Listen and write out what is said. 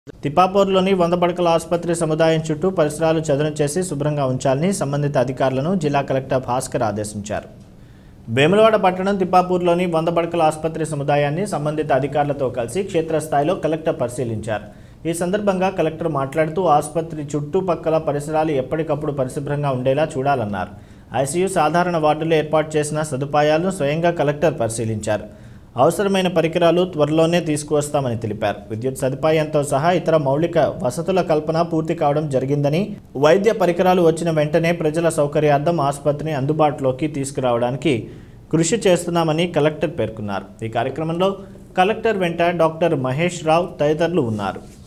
తిప్పాపూర్లోని వంద పడకల ఆసుపత్రి సముదాయం చుట్టూ పరిసరాలు చదును చేసి శుభ్రంగా ఉంచాలని సంబంధిత అధికారులను జిల్లా కలెక్టర్ భాస్కర్ ఆదేశించారు వేములవాడ పట్టణం తిప్పాపూర్లోని వంద పడకల ఆసుపత్రి సముదాయాన్ని సంబంధిత అధికారులతో కలిసి క్షేత్రస్థాయిలో కలెక్టర్ పరిశీలించారు ఈ సందర్భంగా కలెక్టర్ మాట్లాడుతూ ఆసుపత్రి చుట్టుపక్కల పరిసరాలు ఎప్పటికప్పుడు పరిశుభ్రంగా ఉండేలా చూడాలన్నారు ఐసీయూ సాధారణ వార్డులో ఏర్పాటు చేసిన సదుపాయాలను స్వయంగా కలెక్టర్ పరిశీలించారు అవసరమైన పరికరాలు త్వరలోనే తీసుకువస్తామని తెలిపారు విద్యుత్ సదుపాయంతో సహా ఇతర మౌలిక వసతుల కల్పన పూర్తి కావడం జరిగిందని వైద్య పరికరాలు వచ్చిన వెంటనే ప్రజల సౌకర్యార్థం ఆసుపత్రిని అందుబాటులోకి తీసుకురావడానికి కృషి చేస్తున్నామని కలెక్టర్ పేర్కొన్నారు ఈ కార్యక్రమంలో కలెక్టర్ వెంట డాక్టర్ మహేష్ రావు తదితరులు ఉన్నారు